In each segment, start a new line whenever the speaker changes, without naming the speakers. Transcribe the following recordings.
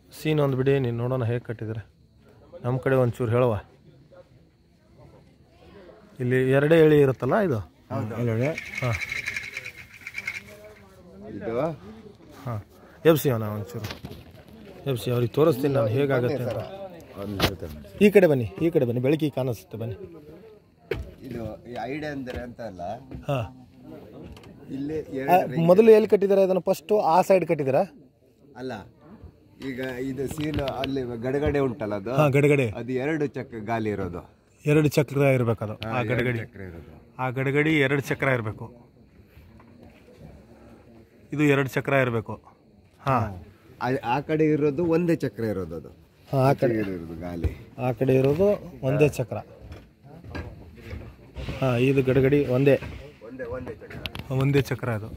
Scene ಒಂದು ಬಿಡಿ ನೀನು ನೋಡೋಣ ಹೇಗೆ ಕಟ್ಟಿದ್ದಾರೆ ನಮ್ಮ ಕಡೆ ಒಂಚೂರು ಹೇಳುವ ಇಲ್ಲಿ ಎರಡೇ ಎಳಿ ಇರುತ್ತಲ್ಲ ಇದು ಹಾಂ
ಇದು
ಹಾಂ ಎಬ್ಸಿ ಅವನ ಒಂಚೂರು ಎಬ್ಸಿ ಅವ್ರಿಗೆ ತೋರಿಸ್ತೀನಿ ನಾನು ಹೇಗಾಗುತ್ತೆ ಅಂತ
ಒಂದು ಜೊತೆ ನೋಡಿ.
ಈ ಕಡೆ ಬನ್ನಿ ಈ ಕಡೆ ಬನ್ನಿ ಬೆಳಕಿಗೆ ಕಾಣಿಸುತ್ತೆ ಬನ್ನಿ
ಇದು ಐಡಿಯಾ ಅಂದ್ರೆ ಅಂತ ಅಲ್ಲ
ಹಾಂ
ಇಲ್ಲಿ ಎರಡು
ಮೊದಲು ಎಲ್ಲಿ ಕಟ್ಟಿದ್ದಾರೆ ಅದನ್ನು ಫಸ್ಟು ಆ ಸೈಡ್ ಕಟ್ಟಿದ್ದೀರಾ
ಅಲ್ಲ ಈಗ ಇದು ಸೀಲ್ ಅಲ್ಲಿ ಗಡಗಡೆ ಉಂಟಲ್ಲ ಅದು
ಹಾಂ ಗಡಗಡೆ
ಅದು ಎರಡು ಚಕ್ರ ಗಾಲಿ ಇರೋದು
ಎರಡು ಚಕ್ರ ಇರಬೇಕು ಅದು ಆ ಗಡಗಡಿ
ಚಕ್ರ ಇರೋದು
ಆ ಗಡಗಡಿ ಎರಡು ಚಕ್ರ ಇರಬೇಕು ಇದು ಎರಡು ಚಕ್ರ ಇರಬೇಕು ಹಾಂ
ಆ- ಆ ಕಡೆ ಇರೋದು ಒಂದೇ ಚಕ್ರ ಇರೋದು ಅದು
ಹಾಂ ಆ ಕಡೆ
ಇರೋದು ಗಾಲಿ
ಆ ಕಡೆ ಇರೋದು ಒಂದೇ ಚಕ್ರ ಹಾಂ ಇದು ಗಡಗಡಿ ಒಂದೇ
ಒಂದೇ ಒಂದೇ ಚಕ್ರ
ಒಂದೇ ಚಕ್ರ ಅದು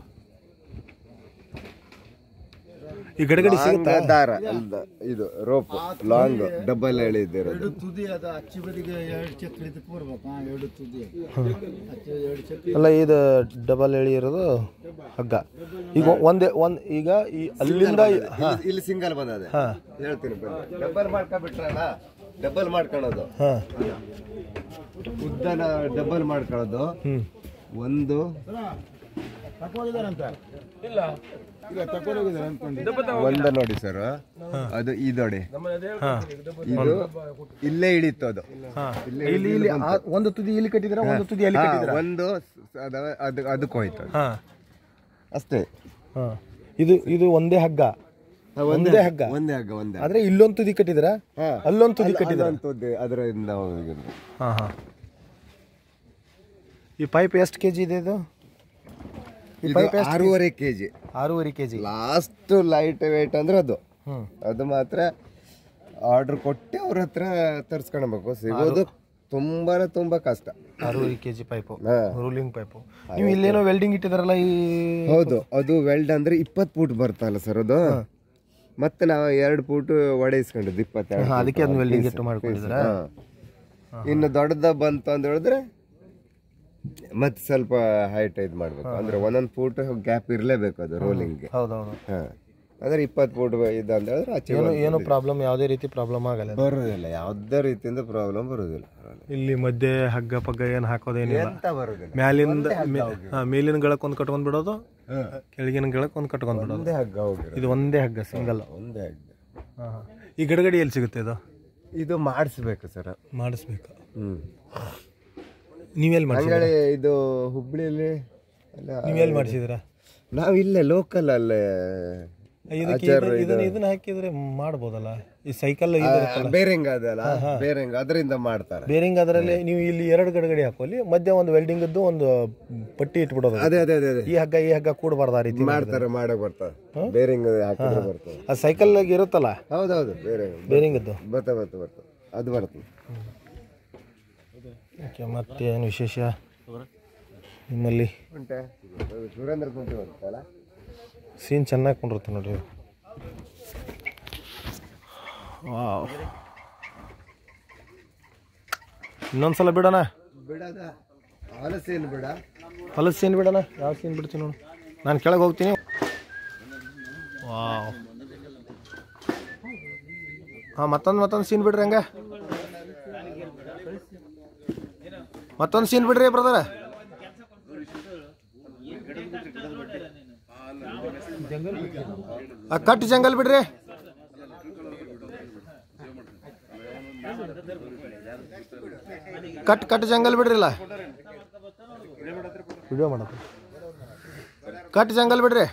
ಈ ಗಡಗಡಿ ಸಿಗುತ್ತಾ
ಲಾಂಗ್ ದಾರ ಅಲ್ದ ಇದು ರೋಪ್ ಲಾಂಗ್ ಡಬಲ್ ಎಳಿದಿರೋದು
ತುದಿ ಅದು ಅಚ್ಚಿ ಬದಿಗೆ ಎರಡು ಚಕ್ರ ಇದಕ್ಕೆ ಬರ್ಬೇಕು ಹಾ ಎರಡು ತುದಿ ಅಚ್ಚಿ ಎರಡು ಚಕ್ರ
ಅಲ್ಲ ಇದು ಡಬಲ್ ಎಳಿ ಇರೋದು ಹಗ್ಗ ಈಗ ಒಂದೇ ಒಂದು ಈಗ ಈ ಅಲ್ಲಿಂದ
ಇಲ್ಲಿ- ಇಲ್ಲಿ ಸಿಂಗಲ್ ಬಂದದೆ
ಹಾ.
ಹೇಳ್ತೀನಿ ಬನ್ನಿ ಡಬಲ್ ಮಾಡ್ಕೊಂಡ್ಬಿಟ್ರಲ್ಲ ಡಬಲ್ ಮಾಡ್ಕೊಳ್ಳೋದು
ಹಾಂ
ಉದ್ದನ ಡಬಲ್ ಮಾಡ್ಕೊಳ್ಳೋದು
ಹ್ಞೂ
ಒಂದು
ತಕೊಂಡಿದಾರಂತ ಇಲ್ಲ ಇಲ್ಲ ತಗೊಂಡೋಗಿದ್ದಾರೆ ಅನ್ಕೊಂಡು
ಒಂದ ನೋಡಿ ಸರ್ ಅದು ಇದೊಡೆ
ಹಾಂ
ಇದು ಇಲ್ಲೇ ಇಳಿತು ಅದು
ಹಾಂ ಇಲ್ಲಿ ಇಲ್ಲಿ ಆ- ಒಂದು ತುದಿ ಇಲ್ಲಿ ಕಟ್ಟಿದ್ದೀರಾ ಒಂದು ತುದಿ ಅಲ್ಲಿ
ಹಾ,
ಕಟ್ಟಿದ್ದೀರಾ
ಒಂದು ಸ- ಅದ- ಅದು ಅದಕ್ಕೆ ಹೋಯ್ತು ಅದು.
ಹಾಂ
ಅಷ್ಟೇ
ಹಾಂ ಇದು ಇದು ಒಂದೇ ಹಗ್ಗ ಒಂದೇ ಹಗ್ಗ
ಒಂದೇ ಹಗ್ಗ ಒಂದೇ
ಆದ್ರೆ ಇಲ್ಲೊಂದು ತುದಿ ಕಟ್ಟಿದ್ದೀರಾ
ಹಾ.
ಅಲ್ಲೊಂದು ತುದಿ ಕಟ್ಟಿದ್ದೀರಾ
ಅಲ್ಲಂತದ್ದು ಅದರಿಂದ ಹೋಗಿದ್ದು.
ಹಾಂ ಹಾಂ ಈ ಪೈಪ್ ಎಷ್ಟು ಕೆ ಜಿ ಇದೆ ಇದು ಈ
ಇದು
ಪೈಪ್ ಎಷ್ಟು
ಆರೂವರೆ ಕೆಜಿ
ಆರೂವರೆ K G
last light weight ಅಂದ್ರೆ ಅದು
ಹ್ಞೂ
ಅದು ಮಾತ್ರ ಆರ್ಡರ್ ಕೊಟ್ಟು ಅವ್ರ ಹತ್ರ ತರ್ಸ್ಕೊಳ್ಬೇಕು ಸಿಗೋದು ತುಂಬಾನೇ ತುಂಬಾ ಕಷ್ಟ
ಆರೂವರೆ ಕೆ ಜಿ ಪೈಪು
ಹಾ.
ರೂಲಿಂಗ್ ಪೈಪು ನೀವು ಇಲ್ಲೇನೋ ವೆಲ್ಡಿಂಗ್ ಇಟ್ಟಿದಾರಲ್ಲ ಈ
ಹೌದು ಅದು ವೆಲ್ಡ್ ಅಂದ್ರೆ ಇಪ್ಪತ್ತು ಫೂಟ್ ಬರ್ತಲ್ಲ ಸರ್ ಅದು ಮತ್ತೆ ನಾವು ಎರಡು ಫೂಟ್ ಒಡೆಯಿಸ್ಕೊಂಡಿದ್ದು ಇಪ್ಪತ್ತೆರಡು
ಹಾ, ಅದಕ್ಕೆ ಅದನ್ನ ವೆಲ್ಡಿಂಗ್ ಇಟ್ಟು ಮಾಡ್ಕೊಂಡಿದ್ದೀರಾ
ಹಾ. ಇನ್ನು ದೊಡ್ಡದ ಬಂತು ಅಂತ ಹೇಳಿದ್ರೆ ಮತ್ತೆ ಸ್ವಲ್ಪ ಹೈಟ್ ಇದು ಮಾಡ್ಬೇಕು ಅಂದ್ರೆ ಒಂದೊಂದು ಫೂಟ್ ಗ್ಯಾಪ್ ಇರಲೇಬೇಕು ಅದು ರೋಲಿಂಗ್ಗೆ
ಹೌದೌದು
ಹಾ ಅಂದ್ರೆ ಇಪ್ಪತ್ತು ಫೂಟ್ ಇದು ಅಂತ ಹೇಳಿದ್ರೆ ಆಚೆ
ಏನು ಏನು ಪ್ರಾಬ್ಲಮ್ ಯಾವುದೇ ರೀತಿ ಪ್ರಾಬ್ಲಮ್ ಆಗಲ್ಲ ಇದು.
ಬರುದಿಲ್ಲ ಯಾವುದೇ ರೀತಿಯಿಂದ ಪ್ರಾಬ್ಲಮ್ ಬರುದಿಲ್ಲ
ಇಲ್ಲಿ ಮಧ್ಯೆ ಹಗ್ಗ ಪಗ್ಗ ಏನು ಹಾಕೋದೇನಿಲ್ಲ
ಎಂತ ಬರುದಿಲ್ಲ
ಮ್ಯಾಲಿಂದ ಮೇ- ಹಾ, ಮೇಲಿನ ಗಳಕ್ಕೆ ಒಂದು ಕಟ್ಕೊಂಡ್ ಬಿಡೋದು ಕೆಳಗಿನ ಗಳಕ್ಕೆ ಒಂದು ಕಟ್ಕೊಂಡ್ ಬಿಡೋದು
ಒಂದೇ ಹಗ್ಗ ಹೋಗಿರೋದು
ಇದು ಒಂದೇ ಹಗ್ಗ ಸಿಂಗಲ್
ಒಂದೇ ಹಗ್ಗ
ಹಾಂ ಹಾಂ ಈ ಗಡಗಡಿ ಎಲ್ಲಿ ಸಿಗುತ್ತೆ ಇದು
ಇದು ಮಾಡಿಸ್ಬೇಕು ಸರ್
ಮಾಡಿಸ್ಬೇಕು
ಹ್ಮ್
ನೀವೆಲ್ಲಿ ಮಾಡಿಸಿ
ಅಂಗಡಿ ಇದು ಹುಬ್ಳಿಯಲ್ಲಿ ಅಲ್ಲ
ನೀವೆಲ್ಲಿ ಮಾಡಿಸಿದ್ರ
ನಾವು ಇಲ್ಲೇ ಲೋಕಲ್ ಅಲ್ಲೇ
ಇದಕ್ಕೆ ಇದು- ಇದನ್ನ ಇದನ್ನ ಹಾಕಿದ್ರೆ ಮಾಡ್ಬೋದಲ್ಲ ಈ ಸೈಕಲ್
ಬೇರೆಂಗ್ ಅದಲ್ಲ ಬೇರೆಂಗ್ ಅದರಿಂದ ಮಾಡ್ತಾರೆ
ಬೇರಿಂಗ್ ಅದರಲ್ಲಿ ನೀವು ಇಲ್ಲಿ ಎರಡು ಗಡಗಡಿ ಹಾಕೋಲಿ ಮಧ್ಯ ಒಂದು ವೆಲ್ಡಿಂಗ್ ಇದ್ದು ಒಂದು ಪಟ್ಟಿ ಇಟ್ಬಿಡೋದು
ಅದೇ ಅದೇ ಅದೇ ಅದೇ
ಈ ಹಗ್ಗ ಈ ಹಗ್ಗ ಕೂಡಬಾರ್ದು ಆ ರೀತಿ
ಮಾಡ್ತಾರೆ ಮಾಡಕ್ ಬರ್ತದೆ ಬೇರೆಂಗ್ ಹಾಕಿದ್ರೆ ಬರ್ತದೆ
ಆ ಸೈಕಲ್ ಇರುತ್ತಲ್ಲ
ಹೌದೌದು ಬೇರೆಂಗ್
ಬೇರಿಂಗ್ ಇದ್ದು
ಬರ್ತಾ ಬರ್ತಾ ಬರ್ತದೆ ಅದು ಬರ್ತದೆ
ಓಕೆ ಮತ್ತೆ ಏನು ವಿಶೇಷ ನಿಮ್ಮಲ್ಲಿ
ಉಂಟೆ ಸುರೇಂದ್ರ ಕುಂಟಿ ಬರ್ತಲ್ಲ
ಸೀನ್ ಚೆನ್ನಾಗಿ ಕೊಂಡಿರುತ್ತೆ ನೋಡಿ ವಾವ್ ಇನ್ನೊಂದ್ಸಲ ಬಿಡೋಣ
ಬಿಡದ ಆಲಸ್ಯನು ಬಿಡ
ಹೊಲದ ಸೀನ್ ಬಿಡೋಣ ಯಾವ ಸೀನ್ ಬಿಡ್ತೀನಿ ನೋಡು ನಾನು ಕೆಳಗೆ ಹೋಗ್ತೀನಿ ವಾವ್ ಹಾಂ ಮತ್ತೊಂದು ಮತ್ತೊಂದು ಸೀನ್ ಬಿಡ್ರಿ ಹಂಗೆ ಮತ್ತೊಂದು ಸೀನ್ ಬಿಡ್ರಿ ಬ್ರದರ್ ಕಟ್ ಜಂಗಲ್ ಬಿಡ್ರಿ ಕಟ್ ಕಟ್ ಜಂಗಲ್ ಬಿಡ್ರಿಲ್ಲ ವಿಡಿಯೋ ಮಾಡೋದು ಕಟ್ ಜಂಗಲ್ ಬಿಡ್ರಿ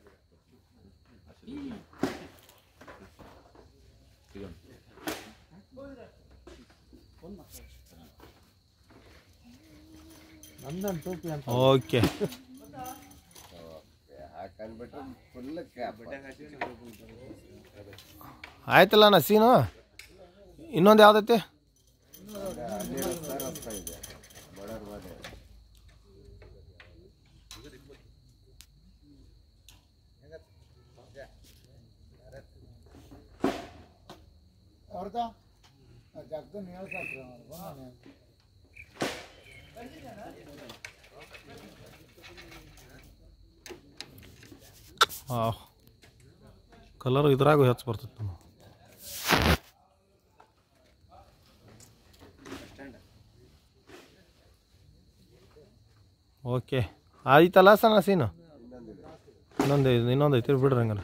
ಓಕೆ
ಹಾಕೊಂಡ್ಬಿಟ್ರೆ ಫುಲ್ ಕ್ಯಾಪ್
ಆಯ್ತಲ್ಲ ನಾ ಸೀನು ಇನ್ನೊಂದು ಯಾವ್ದೈತಿ
ಅವ್ರದ ಜಗ್ಗನ್ ಹೇಳ್ಸಾಕ್ರಿ ಅವ್ರು ಬಂದಾನೆ.
ಹಾಂ ಕಲರ್ ಇದ್ರಾಗೂ ಹೆಚ್ಚು ಬರ್ತೈತೆ ನಮ್ಮ ಓಕೆ ಆಯ್ತಲ್ಲ ಸಣ್ಣ ಸೀನು ಇನ್ನೊಂದು ಐದು ಇನ್ನೊಂದು ಐತಿ ಬಿಡ್ರಿ ಹಂಗಾರೆ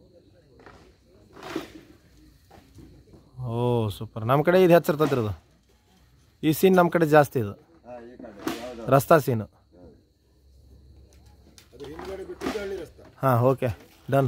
ಓ ಸೂಪರ್ ನಮ್ಮ ಕಡೆ ಇದು ಹೆಚ್ಚಿರ್ತೈತ್ರಿ ಅದು ಈ ಸೀನ್ ನಮ್ಮ ಕಡೆ ಜಾಸ್ತಿ ಇದು ರಸ್ತಾ ಸೀನು ಹಾಂ ಓಕೆ ಡನ್